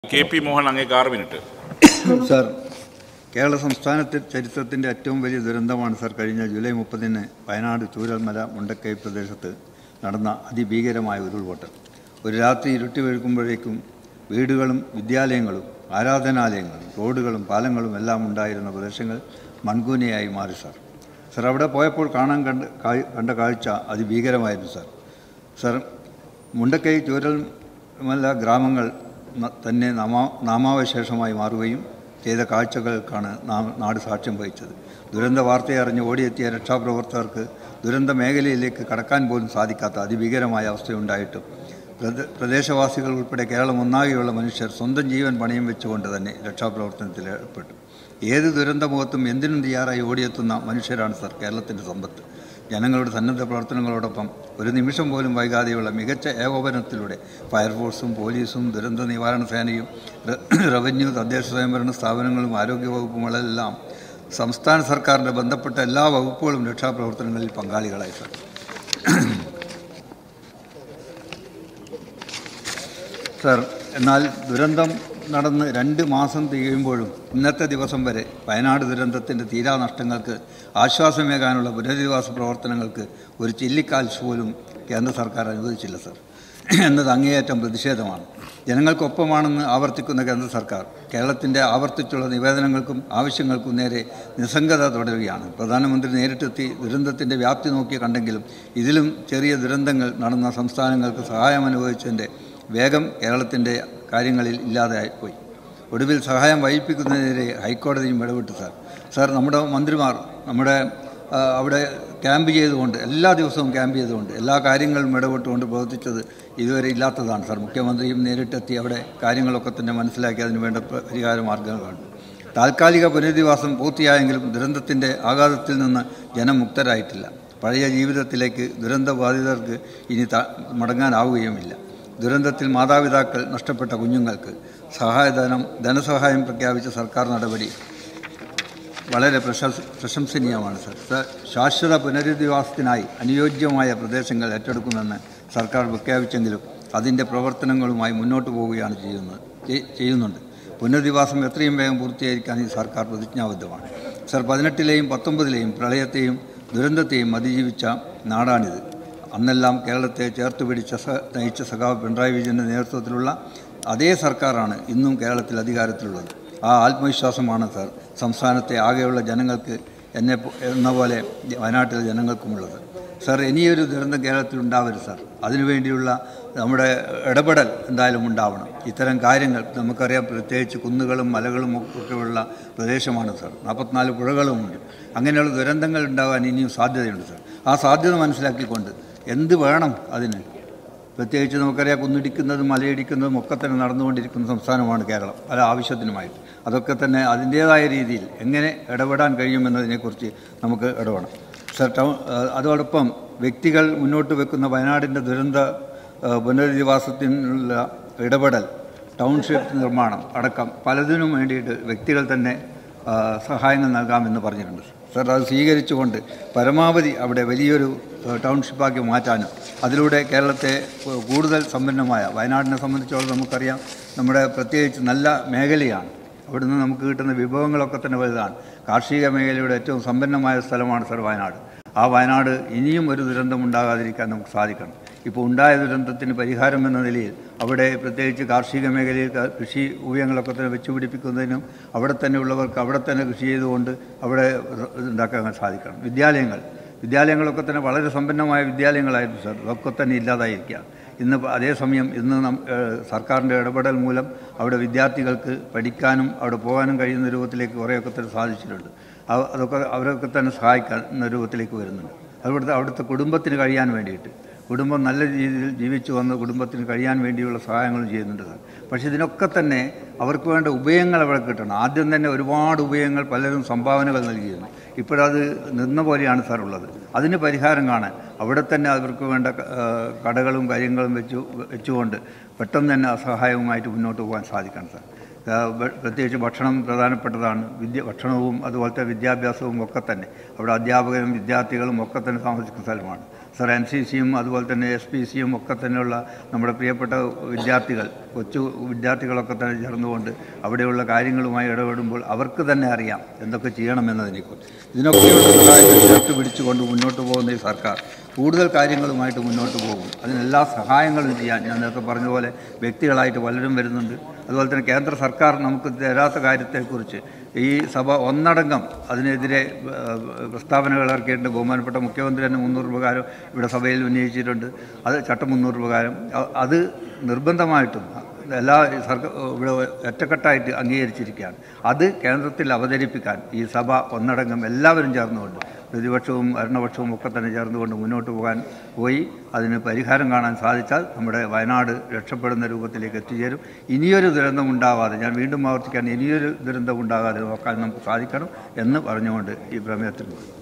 K P Mohan അങ്ങേക്ക് ആറ് minute sir Kerala സംസ്ഥാനത്തെ ചരിത്രത്തിൻ്റെ ഏറ്റവും വലിയ ദുരന്തമാണ് സാർ കഴിഞ്ഞ ജൂലൈ മുപ്പതിന് വയനാട് ചൂരൽമല മുണ്ടക്കൈ പ്രദേശത്ത് നടന്ന അതിഭീകരമായ ഉരുൾപൊട്ടൽ ഒരു രാത്രി ഇരുട്ടി വീഴ്ക്കുമ്പോഴേക്കും വീടുകളും വിദ്യാലയങ്ങളും ആരാധനാലയങ്ങളും റോഡുകളും പാലങ്ങളും എല്ലാം ഉണ്ടായിരുന്ന പ്രദേശങ്ങൾ മൺകൂനയായി മാറി സാർ സാർ അവിടെ പോയപ്പോൾ കാണാൻ കണ്ട കാ- കണ്ട കാഴ്ച അതിഭീകരമായിരുന്നു സാർ സാർ മുണ്ടക്കൈ ചൂരൽമല ഗ്രാമങ്ങൾ ന- തന്നെ നാമാ നാമാവശേഷമായി മാറുകയും ചെയ്ത കാഴ്ചകൾക്കാണ് നാം നാട് സാക്ഷ്യം വഹിച്ചത് ദുരന്ത വാർത്തയെ അറിഞ്ഞ് ഓടിയെത്തിയ രക്ഷാപ്രവർത്തകർക്ക് ദുരന്ത മേഖലയിലേക്ക് കടക്കാൻ പോലും സാധിക്കാത്ത അതിഭീകരമായ അവസ്ഥയുണ്ടായിട്ടും പ്രദ- പ്രദേശവാസികൾ ഉൾപ്പെടെ കേരളം ഒന്നാകെയുള്ള മനുഷ്യർ സ്വന്തം ജീവൻ പണയം വെച്ചുകൊണ്ട് തന്നെ രക്ഷാപ്രവർത്തനത്തിൽ ഏർപ്പെട്ടു ഏത് ദുരന്തമുഖത്തും എന്തിനും തയ്യാറായി ഓടിയെത്തുന്ന മനുഷ്യരാണ് സർ കേരളത്തിൻ്റെ സമ്പത്ത് ജനങ്ങളുടെ സന്നദ്ധ പ്രവർത്തനങ്ങളോടൊപ്പം ഒരു നിമിഷം പോലും വൈകാതെയുള്ള മികച്ച ഏകോപനത്തിലൂടെ ഫയർഫോഴ്സും പോലീസും ദുരന്ത നിവാരണ സേനയും റെ- റവന്യൂ തദ്ദേശ സ്വയംഭരണ സ്ഥാപനങ്ങളും ആരോഗ്യവകുപ്പുകളെല്ലാം സംസ്ഥാന സർക്കാരിൻ്റെ ബന്ധപ്പെട്ട എല്ലാ വകുപ്പുകളും രക്ഷാപ്രവർത്തനങ്ങളിൽ പങ്കാളികളായി സർ സർ എന്നാൽ ദുരന്തം നടന്ന് രണ്ട് മാസം തികയുമ്പോഴും ഇന്നത്തെ ദിവസം വരെ വയനാട് ദുരന്തത്തിൻ്റെ തീരാനഷ്ടങ്ങൾക്ക് ആശ്വാസമേകാനുള്ള പുനരധിവാസ പ്രവർത്തനങ്ങൾക്ക് ഒരു ചില്ലിക്കാൽസ് പോലും കേന്ദ്ര സർക്കാർ അനുവദിച്ചില്ല സർ എന്നത് അങ്ങേയറ്റം പ്രതിഷേധമാണ് ജനങ്ങൾക്കൊപ്പമാണെന്ന് ആവർത്തിക്കുന്ന കേന്ദ്ര സർക്കാർ കേരളത്തിൻ്റെ ആവർത്തിച്ചുള്ള നിവേദനങ്ങൾക്കും ആവശ്യങ്ങൾക്കും നേരെ നിസ്സംഗത തുടരുകയാണ് പ്രധാനമന്ത്രി നേരിട്ടെത്തി ദുരന്തത്തിൻ്റെ വ്യാപ്തി നോക്കി കണ്ടെങ്കിലും ഇതിലും ചെറിയ ദുരന്തങ്ങൾ നടന്ന സംസ്ഥാനങ്ങൾക്ക് സഹായം അനുഭവിച്ചതിൻ്റെ വേഗം കേരളത്തിൻ്റെ കാര്യങ്ങളിൽ ഇല്ലാതായി പോയി ഒടുവിൽ സഹായം വഹിപ്പിക്കുന്നതിനെതിരെ ഹൈക്കോടതിയും ഇടപെട്ടു സാർ സാർ നമ്മുടെ മന്ത്രിമാർ നമ്മുടെ ആ, അവിടെ ക്യാമ്പ് ചെയ്തുകൊണ്ട് എല്ലാ ദിവസവും ക്യാമ്പ് ചെയ്തുകൊണ്ട് എല്ലാ കാര്യങ്ങളും ഇടപെട്ടുകൊണ്ട് പ്രവർത്തിച്ചത് ഇതുവരെ ഇല്ലാത്തതാണ് സാർ മുഖ്യമന്ത്രിയും നേരിട്ടെത്തി അവിടെ കാര്യങ്ങളൊക്കെ തന്നെ മനസ്സിലാക്കി അതിന് വേണ്ട പ- പരിഹാര മാർഗ്ഗങ്ങളാണ് താൽക്കാലിക പുനരധിവാസം പൂർത്തിയായെങ്കിലും ദുരന്തത്തിൻ്റെ ആഘാതത്തിൽ നിന്ന് ജനം മുക്തരായിട്ടില്ല പഴയ ജീവിതത്തിലേക്ക് ദുരന്തബാധിതർക്ക് ഇനി ത മടങ്ങാനാവുകയുമില്ല ദുരന്തത്തിൽ മാതാപിതാക്കൾ നഷ്ടപ്പെട്ട കുഞ്ഞുങ്ങൾക്ക് സഹായധനം ധനസഹായം പ്രഖ്യാപിച്ച സർക്കാർ നടപടി വളരെ പ്രശംസ പ്രശംസനീയമാണ് സർ സർ ശാശ്വത പുനരധിവാസത്തിനായി അനുയോജ്യമായ പ്രദേശങ്ങൾ ഏറ്റെടുക്കുമെന്ന് സർക്കാർ പ്രഖ്യാപിച്ചെങ്കിലും അതിൻ്റെ പ്രവർത്തനങ്ങളുമായി മുന്നോട്ട് പോവുകയാണ് ചെയ്യുന്നത് ചെയ്- ചെയ്യുന്നുണ്ട് പുനരധിവാസം എത്രയും വേഗം പൂർത്തീകരിക്കാൻ ഈ സർക്കാർ പ്രതിജ്ഞാബദ്ധമാണ് സർ പതിനെട്ടിലെയും പത്തൊമ്പതിലെയും പ്രളയത്തെയും ദുരന്തത്തെയും അതിജീവിച്ച നാടാണിത് അന്നെല്ലാം കേരളത്തെ ചേർത്ത് പിടിച്ച സ നയിച്ച സഖാവ് പിണറായി വിജയൻ്റെ നേതൃത്വത്തിലുള്ള അതേ സർക്കാരാണ് ഇന്നും കേരളത്തിൽ അധികാരത്തിലുള്ളത് ആ ആത്മവിശ്വാസമാണ് സാർ സംസ്ഥാനത്തെ ആകെയുള്ള ജനങ്ങൾക്ക് എന്നെ പോ- എന്ന പോലെ വയനാട്ടിലെ ജനങ്ങൾക്കുമുള്ളത് സാർ ഇനിയൊരു ദുരന്തം കേരളത്തിൽ ഉണ്ടാവരുത് സാർ അതിനുവേണ്ടിയുള്ള നമ്മുടെ ഇടപെടൽ എന്തായാലും ഉണ്ടാവണം ഇത്തരം കാര്യങ്ങൾ നമുക്കറിയാം പ്രത്യേകിച്ച് കുന്നുകളും മലകളും ഒക്കെയുള്ള പ്രദേശമാണ് സാർ നാൽപ്പത്തിനാല് പുഴകളുമുണ്ട് അങ്ങനെയുള്ള ദുരന്തങ്ങൾ ഉണ്ടാകാൻ ഇനിയും സാധ്യതയുണ്ട് സാർ ആ സാധ്യത മനസ്സിലാക്കിക്കൊണ്ട് എന്ത് വേണം അതിന് പ്രത്യേകിച്ച് നമുക്കറിയാം കുന്നിടിക്കുന്നതും മലയിടിക്കുന്നതും ഒക്കെ തന്നെ നടന്നുകൊണ്ടിരിക്കുന്ന സംസ്ഥാനമാണ് കേരളം പല ആവശ്യത്തിനുമായിട്ട് അതൊക്കെ തന്നെ അതിൻ്റേതായ രീതിയിൽ എങ്ങനെ ഇടപെടാൻ കഴിയുമെന്നതിനെക്കുറിച്ച് നമുക്ക് ഇടപെടണം സർ ടൗൺ ഏഹ് അതോടൊപ്പം വ്യക്തികൾ മുന്നോട്ട് വെക്കുന്ന വയനാടിൻ്റെ ദുരന്ത ഏഹ് പുനരധിവാസത്തിനുള്ള ഇടപെടൽ ടൗൺഷിപ്പ് നിർമ്മാണം അടക്കം പലതിനും വേണ്ടിയിട്ട് വ്യക്തികൾ തന്നെ ആ, സഹായങ്ങൾ നൽകാമെന്ന് പറഞ്ഞിട്ടുണ്ട് സർ അത് സ്വീകരിച്ചുകൊണ്ട് പരമാവധി അവിടെ വലിയൊരു ഏഹ്, ടൗൺഷിപ്പാക്കി മാറ്റാനും അതിലൂടെ കേരളത്തെ കൂ- കൂടുതൽ സമ്പന്നമായ വയനാടിനെ സംബന്ധിച്ചോളം നമുക്കറിയാം നമ്മുടെ പ്രത്യേകിച്ച് നല്ല മേഖലയാണ് അവിടുന്ന് നമുക്ക് കിട്ടുന്ന വിഭവങ്ങളൊക്കെ തന്നെ വലുതാണ് കാർഷിക മേഖലയുടെ ഏറ്റവും സമ്പന്നമായ സ്ഥലമാണ് സർ വയനാട് ആ വയനാട് ഇനിയും ഒരു ദുരന്തം ഉണ്ടാകാതിരിക്കാൻ നമുക്ക് സാധിക്കണം ഇപ്പോൾ ഉണ്ടായ ദുരന്തത്തിന് പരിഹാരം എന്ന നിലയിൽ അവിടെ പ്രത്യേകിച്ച് കാർഷിക മേഖലയിൽ ക- കൃഷി ഊയങ്ങളൊക്കെ തന്നെ വെച്ചുപിടിപ്പിക്കുന്നതിനും അവിടെ തന്നെ ഉള്ളവർക്ക് അവിടെ തന്നെ കൃഷി ചെയ്തുകൊണ്ട് അവിടെ റ് ഉണ്ടാക്കാൻ സാധിക്കണം വിദ്യാലയങ്ങൾ വിദ്യാലയങ്ങളൊക്കെ തന്നെ വളരെ സമ്പന്നമായ വിദ്യാലയങ്ങളായിരുന്നു സാർ അതൊക്കെ തന്നെ ഇല്ലാതായിരിക്കുക ഇന്ന് പ- അതേസമയം ഇന്ന് നം ഏഹ് സർക്കാരിൻ്റെ ഇടപെടൽ മൂലം അവിടെ വിദ്യാർത്ഥികൾക്ക് പഠിക്കാനും അവിടെ പോകാനും കഴിയുന്ന രൂപത്തിലേക്ക് കുറേയൊക്കെ തന്നെ സാധിച്ചിട്ടുണ്ട് അവ- അതൊക്കെ അവരൊക്കെ തന്നെ സഹായിക്കുന്ന രൂപത്തിലേക്ക് വരുന്നുണ്ട് അവിടുത്തെ അവിടുത്തെ കുടുംബത്തിന് കഴിയാൻ വേണ്ടിയിട്ട് കുടുംബം നല്ല രീതിയിൽ ജീവിച്ചു വന്ന് കുടുംബത്തിന് കഴിയാൻ വേണ്ടിയുള്ള സഹായങ്ങളും ചെയ്യുന്നുണ്ട് സാർ പക്ഷേ ഇതിനൊക്കെ തന്നെ അവർക്ക് വേണ്ട ഉഭയങ്ങൾ അവിടെ കിട്ടണം ആദ്യം തന്നെ ഒരുപാട് ഉഭയങ്ങൾ പലരും സംഭാവനകൾ നൽകിയിരുന്നു ഇപ്പോഴത് നിന്ന പോലെയാണ് സാർ ഉള്ളത് അതിന് പരിഹാരം കാണാൻ അവിടെ തന്നെ അവർക്ക് വേണ്ട ആ, കടകളും കാര്യങ്ങളും വെച്ചു വെച്ചുകൊണ്ട് പെട്ടെന്ന് തന്നെ ആ സഹായവുമായിട്ട് മുന്നോട്ട് പോകാൻ സാധിക്കണം സാർ ആ, ഭ- പ്രത്യേകിച്ച് ഭക്ഷണം പ്രധാനപ്പെട്ടതാണ് വിദ്യ ഭക്ഷണവും അതുപോലത്തെ വിദ്യാഭ്യാസവും ഒക്കെ തന്നെ അവിടെ അധ്യാപകരും വിദ്യാർത്ഥികളും ഒക്കെ തന്നെ താമസിക്കുന്ന സ്ഥലമാണ് സർ എൻ സി സിയും അതുപോലെ തന്നെ എസ് പി സിയും ഒക്കെ തന്നെയുള്ള നമ്മുടെ പ്രിയപ്പെട്ട വിദ്യാർത്ഥികൾ കൊച്ചു വിദ്യാർത്ഥികളൊക്കെ തന്നെ ചേർന്നുകൊണ്ട് അവിടെയുള്ള കാര്യങ്ങളുമായി ഇടപെടുമ്പോൾ അവർക്ക് തന്നെ അറിയാം എന്തൊക്കെ ചെയ്യണമെന്നതിനെക്കുറിച്ച് ഇതിനൊക്കെയുള്ള സഹായങ്ങൾ ചേർത്ത് പിടിച്ചുകൊണ്ട് മുന്നോട്ട് പോകുന്ന ഈ സർക്കാർ കൂടുതൽ കാര്യങ്ങളുമായിട്ട് മുന്നോട്ട് പോകും അതിനെല്ലാ സഹായങ്ങളും ചെയ്യാൻ ഞാൻ നേരത്തെ പറഞ്ഞ പോലെ വ്യക്തികളായിട്ട് പലരും വരുന്നുണ്ട് അതുപോലെ തന്നെ കേന്ദ്ര സർക്കാർ നമുക്ക് തരാത്ത കാര്യത്തെക്കുറിച്ച് ഈ സഭ ഒന്നടങ്കം അതിനെതിരെ ഏഹ്, പ്രസ്താവനകൾ ഇറക്കിയിട്ടുണ്ട് ബഹുമാനപ്പെട്ട മുഖ്യമന്ത്രി തന്നെ മുന്നൂറ് പ്രകാരം ഇവിടെ സഭയിൽ ഉന്നയിച്ചിട്ടുണ്ട് അത് ചട്ടം മുന്നൂറ് പ്രകാരം അ- അത് നിർബന്ധമായിട്ടും എല്ലാ സർക്കാർ ഇവിടെ ഒറ്റക്കെട്ടായിട്ട് അംഗീകരിച്ചിരിക്കുകയാണ് അത് കേന്ദ്രത്തിൽ അവതരിപ്പിക്കാൻ ഈ സഭ ഒന്നടങ്കം എല്ലാവരും ചേർന്നുകൊണ്ട് പ്രതിപക്ഷവും ഭരണപക്ഷവും ഒക്കെ തന്നെ ചേർന്നുകൊണ്ട് മുന്നോട്ട് പോകാൻ പോയി അതിന് പരിഹാരം കാണാൻ സാധിച്ചാൽ നമ്മുടെ വയനാട് രക്ഷപ്പെടുന്ന രൂപത്തിലേക്ക് എത്തിച്ചേരും ഇനിയൊരു ദുരന്തം ഉണ്ടാകാതെ ഞാൻ വീണ്ടും ആവർത്തിക്കാൻ ഇനിയൊരു ദുരന്തം ഉണ്ടാകാതെ നോക്കാൻ നമുക്ക് സാധിക്കണം എന്ന് പറഞ്ഞുകൊണ്ട് ഈ പ്രമേയത്തിൽ